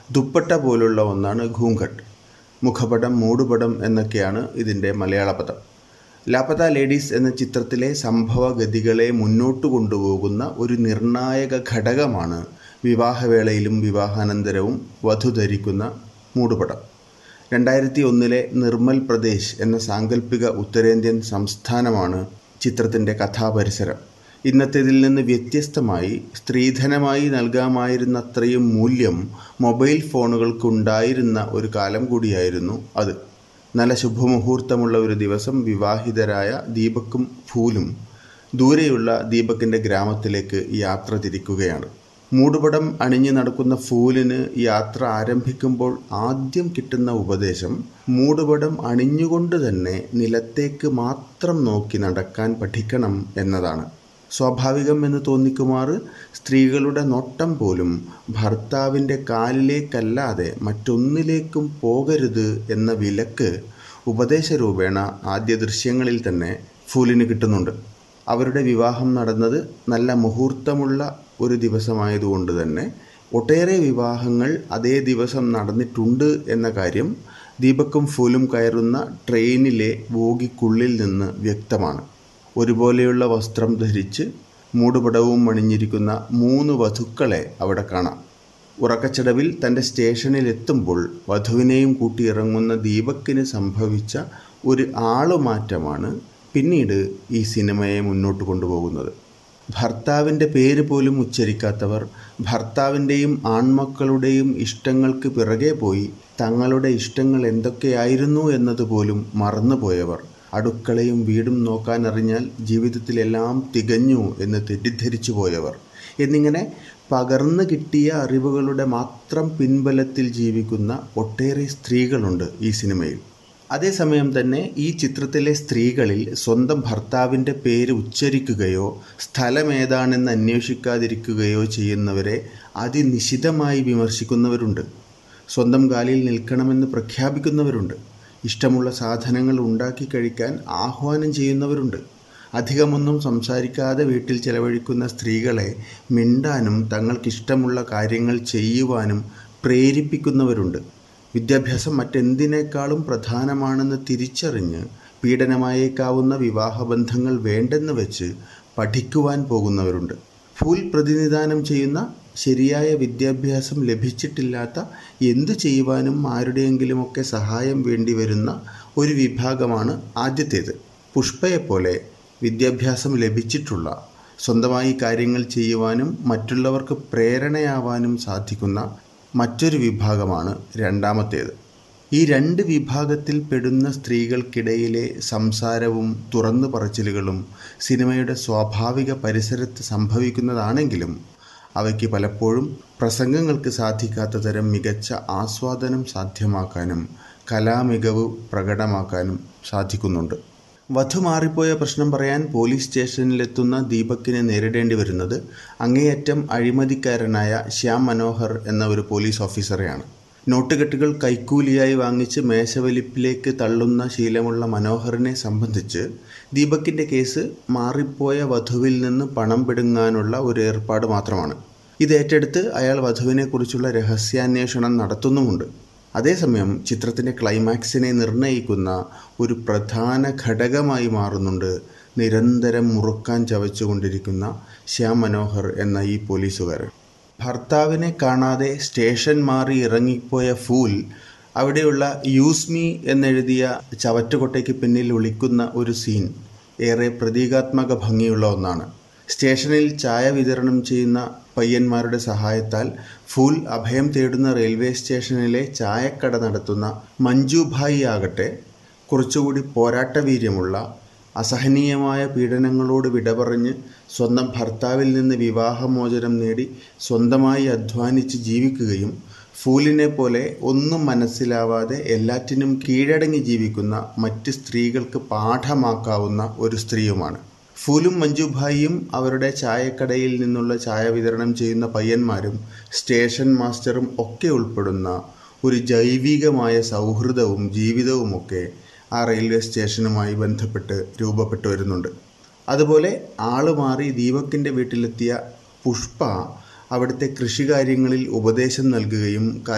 ദുപ്പട്ട പോലുള്ള ഒന്നാണ് ഘൂംഘട്ട് മുഖപടം മൂടുപടം എന്നൊക്കെയാണ് ഇതിൻ്റെ മലയാള പദം ലാപത ലേഡീസ് എന്ന ചിത്രത്തിലെ സംഭവഗതികളെ മുന്നോട്ട് കൊണ്ടുപോകുന്ന ഒരു നിർണായക ഘടകമാണ് വിവാഹവേളയിലും വിവാഹാനന്തരവും വധു ധരിക്കുന്ന മൂടുപടം രണ്ടായിരത്തി ഒന്നിലെ നിർമ്മൽ പ്രദേശ് എന്ന സാങ്കല്പിക ഉത്തരേന്ത്യൻ സംസ്ഥാനമാണ് ചിത്രത്തിൻ്റെ കഥാപരിസരം ഇന്നത്തേതിൽ നിന്ന് വ്യത്യസ്തമായി സ്ത്രീധനമായി നൽകാമായിരുന്നത്രയും മൂല്യം മൊബൈൽ ഫോണുകൾക്കുണ്ടായിരുന്ന ഒരു കാലം കൂടിയായിരുന്നു അത് നല്ല ശുഭമുഹൂർത്തമുള്ള ഒരു ദിവസം വിവാഹിതരായ ദീപക്കും ഫൂലും ദൂരെയുള്ള ദീപക്കിൻ്റെ ഗ്രാമത്തിലേക്ക് യാത്ര തിരിക്കുകയാണ് മൂടുപടം അണിഞ്ഞു നടക്കുന്ന ഫൂലിന് യാത്ര ആരംഭിക്കുമ്പോൾ ആദ്യം കിട്ടുന്ന ഉപദേശം മൂടുപടം അണിഞ്ഞുകൊണ്ട് തന്നെ നിലത്തേക്ക് മാത്രം നോക്കി നടക്കാൻ പഠിക്കണം എന്നതാണ് സ്വാഭാവികം എന്ന് തോന്നിക്കുമാറ് സ്ത്രീകളുടെ നോട്ടം പോലും ഭർത്താവിൻ്റെ കാലിലേക്കല്ലാതെ മറ്റൊന്നിലേക്കും പോകരുത് എന്ന വിലക്ക് ഉപദേശരൂപേണ ആദ്യ ദൃശ്യങ്ങളിൽ തന്നെ ഫൂലിന് കിട്ടുന്നുണ്ട് അവരുടെ വിവാഹം നടന്നത് നല്ല മുഹൂർത്തമുള്ള ഒരു ദിവസമായതുകൊണ്ട് തന്നെ ഒട്ടേറെ വിവാഹങ്ങൾ അതേ ദിവസം നടന്നിട്ടുണ്ട് എന്ന കാര്യം ദീപക്കും ഫൂലും കയറുന്ന ട്രെയിനിലെ ബോഗിക്കുള്ളിൽ നിന്ന് വ്യക്തമാണ് ഒരുപോലെയുള്ള വസ്ത്രം ധരിച്ച് മൂടുപടവും അണിഞ്ഞിരിക്കുന്ന മൂന്ന് വധുക്കളെ അവിടെ കാണാം ഉറക്കച്ചടവിൽ തൻ്റെ സ്റ്റേഷനിലെത്തുമ്പോൾ വധുവിനെയും കൂട്ടി ഇറങ്ങുന്ന ദീപക്കിന് സംഭവിച്ച ഒരു ആളുമാറ്റമാണ് പിന്നീട് ഈ സിനിമയെ മുന്നോട്ട് കൊണ്ടുപോകുന്നത് ഭർത്താവിൻ്റെ പേര് പോലും ഉച്ചരിക്കാത്തവർ ഭർത്താവിൻ്റെയും ആൺമക്കളുടെയും ഇഷ്ടങ്ങൾക്ക് പിറകെ പോയി തങ്ങളുടെ ഇഷ്ടങ്ങൾ എന്തൊക്കെയായിരുന്നു എന്നതുപോലും മറന്നുപോയവർ അടുക്കളയും വീടും നോക്കാനറിഞ്ഞാൽ ജീവിതത്തിലെല്ലാം തികഞ്ഞു എന്ന് തെറ്റിദ്ധരിച്ചു പോയവർ എന്നിങ്ങനെ പകർന്നു കിട്ടിയ അറിവുകളുടെ മാത്രം പിൻബലത്തിൽ ജീവിക്കുന്ന ഒട്ടേറെ സ്ത്രീകളുണ്ട് ഈ സിനിമയിൽ അതേസമയം തന്നെ ഈ ചിത്രത്തിലെ സ്ത്രീകളിൽ സ്വന്തം ഭർത്താവിൻ്റെ പേര് ഉച്ചരിക്കുകയോ സ്ഥലമേതാണെന്ന് അന്വേഷിക്കാതിരിക്കുകയോ ചെയ്യുന്നവരെ അതിനിശിതമായി വിമർശിക്കുന്നവരുണ്ട് സ്വന്തം കാലിൽ നിൽക്കണമെന്ന് പ്രഖ്യാപിക്കുന്നവരുണ്ട് ഇഷ്ടമുള്ള സാധനങ്ങൾ ഉണ്ടാക്കി കഴിക്കാൻ ആഹ്വാനം ചെയ്യുന്നവരുണ്ട് അധികമൊന്നും സംസാരിക്കാതെ വീട്ടിൽ ചെലവഴിക്കുന്ന സ്ത്രീകളെ മിണ്ടാനും തങ്ങൾക്കിഷ്ടമുള്ള കാര്യങ്ങൾ ചെയ്യുവാനും പ്രേരിപ്പിക്കുന്നവരുണ്ട് വിദ്യാഭ്യാസം മറ്റെന്തിനേക്കാളും പ്രധാനമാണെന്ന് തിരിച്ചറിഞ്ഞ് പീഡനമായേക്കാവുന്ന വിവാഹബന്ധങ്ങൾ വേണ്ടെന്ന് വെച്ച് പഠിക്കുവാൻ പോകുന്നവരുണ്ട് ഫുൾ പ്രതിനിധാനം ചെയ്യുന്ന ശരിയായ വിദ്യാഭ്യാസം ലഭിച്ചിട്ടില്ലാത്ത എന്തു ചെയ്യുവാനും ആരുടെയെങ്കിലുമൊക്കെ സഹായം വേണ്ടി വരുന്ന ഒരു വിഭാഗമാണ് ആദ്യത്തേത് പുഷ്പയെപ്പോലെ വിദ്യാഭ്യാസം ലഭിച്ചിട്ടുള്ള സ്വന്തമായി കാര്യങ്ങൾ ചെയ്യുവാനും മറ്റുള്ളവർക്ക് പ്രേരണയാവാനും സാധിക്കുന്ന മറ്റൊരു വിഭാഗമാണ് രണ്ടാമത്തേത് ഈ രണ്ട് വിഭാഗത്തിൽ പെടുന്ന സ്ത്രീകൾക്കിടയിലെ സംസാരവും തുറന്നു പറച്ചിലുകളും സിനിമയുടെ സ്വാഭാവിക പരിസരത്ത് സംഭവിക്കുന്നതാണെങ്കിലും അവയ്ക്ക് പലപ്പോഴും പ്രസംഗങ്ങൾക്ക് സാധിക്കാത്ത തരം മികച്ച ആസ്വാദനം സാധ്യമാക്കാനും കലാമികവ് പ്രകടമാക്കാനും സാധിക്കുന്നുണ്ട് വധു മാറിപ്പോയ പ്രശ്നം പറയാൻ പോലീസ് സ്റ്റേഷനിലെത്തുന്ന ദീപക്കിനെ നേരിടേണ്ടി വരുന്നത് അങ്ങേയറ്റം അഴിമതിക്കാരനായ ശ്യാം മനോഹർ എന്ന ഒരു പോലീസ് ഓഫീസറെയാണ് നോട്ടുകെട്ടുകൾ കൈക്കൂലിയായി വാങ്ങിച്ച് മേശവലിപ്പിലേക്ക് തള്ളുന്ന ശീലമുള്ള മനോഹറിനെ സംബന്ധിച്ച് ദീപക്കിൻ്റെ കേസ് മാറിപ്പോയ വധുവിൽ നിന്ന് പണം പിടുങ്ങാനുള്ള ഒരു ഏർപ്പാട് മാത്രമാണ് ഇത് ഏറ്റെടുത്ത് അയാൾ വധുവിനെക്കുറിച്ചുള്ള രഹസ്യാന്വേഷണം നടത്തുന്നുമുണ്ട് അതേസമയം ചിത്രത്തിൻ്റെ ക്ലൈമാക്സിനെ നിർണ്ണയിക്കുന്ന ഒരു പ്രധാന ഘടകമായി മാറുന്നുണ്ട് നിരന്തരം മുറുക്കാൻ ചവച്ചുകൊണ്ടിരിക്കുന്ന ശ്യാം മനോഹർ എന്ന ഈ പോലീസുകാരൻ ഭർത്താവിനെ കാണാതെ സ്റ്റേഷൻ മാറി ഇറങ്ങിപ്പോയ ഫൂൽ അവിടെയുള്ള യൂസ് മീ എന്നെഴുതിയ ചവറ്റുകൊട്ടയ്ക്ക് പിന്നിൽ ഒളിക്കുന്ന ഒരു സീൻ ഏറെ പ്രതീകാത്മക ഭംഗിയുള്ള ഒന്നാണ് സ്റ്റേഷനിൽ ചായ വിതരണം ചെയ്യുന്ന പയ്യന്മാരുടെ സഹായത്താൽ ഫൂൽ അഭയം തേടുന്ന റെയിൽവേ സ്റ്റേഷനിലെ ചായക്കട നടത്തുന്ന മഞ്ജുഭായി ആകട്ടെ കുറച്ചുകൂടി പോരാട്ടവീര്യമുള്ള അസഹനീയമായ പീഡനങ്ങളോട് വിട പറഞ്ഞ് സ്വന്തം ഭർത്താവിൽ നിന്ന് വിവാഹമോചനം നേടി സ്വന്തമായി അധ്വാനിച്ച് ജീവിക്കുകയും ഫൂലിനെ പോലെ ഒന്നും മനസ്സിലാവാതെ എല്ലാറ്റിനും കീഴടങ്ങി ജീവിക്കുന്ന മറ്റ് സ്ത്രീകൾക്ക് പാഠമാക്കാവുന്ന ഒരു സ്ത്രീയുമാണ് ഫൂലും മഞ്ജുഭായിയും അവരുടെ ചായക്കടയിൽ നിന്നുള്ള ചായ വിതരണം ചെയ്യുന്ന പയ്യന്മാരും സ്റ്റേഷൻ മാസ്റ്ററും ഒക്കെ ഉൾപ്പെടുന്ന ഒരു ജൈവികമായ സൗഹൃദവും ജീവിതവുമൊക്കെ ആ റെയിൽവേ സ്റ്റേഷനുമായി ബന്ധപ്പെട്ട് രൂപപ്പെട്ടു വരുന്നുണ്ട് അതുപോലെ ആള് മാറി ദീപക്കിൻ്റെ വീട്ടിലെത്തിയ പുഷ്പ അവിടുത്തെ കൃഷികാര്യങ്ങളിൽ ഉപദേശം നൽകുകയും